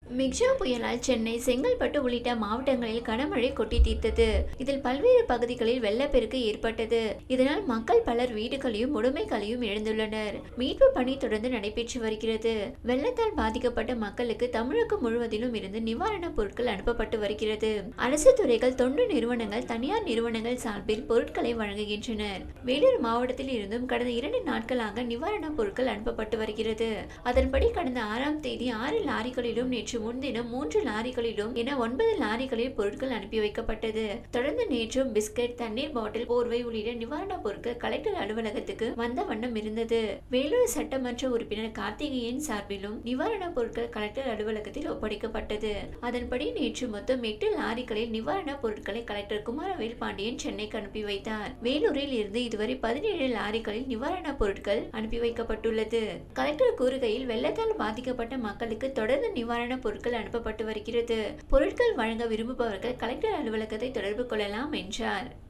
மிக்ஜா புயலால் சென்னை செங்கல்பட்டு உள்ளிட்ட மாவட்டங்களில் கனமழை கொட்டி தீர்த்தது இதில் பல்வேறு பகுதிகளில் வெள்ளப்பெருக்கு ஏற்பட்டது இதனால் மக்கள் பலர் வீடுகளையும் உடைமைகளையும் இழந்துள்ளனர் மீட்பு பணி தொடர்ந்து நடைபெற்று வருகிறது வெள்ளத்தால் பாதிக்கப்பட்ட மக்களுக்கு தமிழகம் முழுவதிலும் இருந்து நிவாரணப் பொருட்கள் அனுப்பப்பட்டு வருகிறது அரசு துறைகள் தொண்டு நிறுவனங்கள் தனியார் நிறுவனங்கள் சார்பில் பொருட்களை வழங்குகின்றனர் வேலூர் மாவட்டத்தில் இருந்தும் கடந்த இரண்டு நாட்களாக நிவாரணப் பொருட்கள் அனுப்பப்பட்டு வருகிறது அதன்படி கடந்த ஆறாம் தேதி ஆறு லாரிகளிலும் நேற்று முன்தினம் மூன்று லாரிகளிலும் என ஒன்பது லாரிகளில் பொருட்கள் அனுப்பி வைக்கப்பட்டது தொடர்ந்து நேற்றும் பிஸ்கட் தண்ணீர் பாட்டில் போர்வை உள்ளிட்ட நிவாரணப் பொருட்கள் கலெக்டர் அலுவலகத்துக்கு வந்த வண்ணம் இருந்தது வேலூர் சட்டமன்ற உறுப்பினர் கார்த்திகேயன் சார்பிலும் நிவாரணப் பொருட்கள் கலெக்டர் அலுவலகத்தில் ஒப்படைக்கப்பட்டது அதன்படி நேற்று மொத்தம் எட்டு லாரிகளில் நிவாரணப் பொருட்களை கலெக்டர் குமாரவேல் பாண்டியன் சென்னைக்கு அனுப்பி வைத்தார் வேலூரில் இருந்து இதுவரை பதினேழு லாரிகளில் நிவாரணப் பொருட்கள் அனுப்பி வைக்கப்பட்டுள்ளது கலெக்டர் கூறுகையில் வெள்ளத்தால் பாதிக்கப்பட்ட மக்களுக்கு தொடர்ந்து நிவாரணப் பொருட்கள் அனுப்பப்பட்டு வருகிறது பொருட்கள் வழங்க விரும்புபவர்கள் கலெக்டர் அலுவலகத்தை தொடர்பு கொள்ளலாம் என்றார்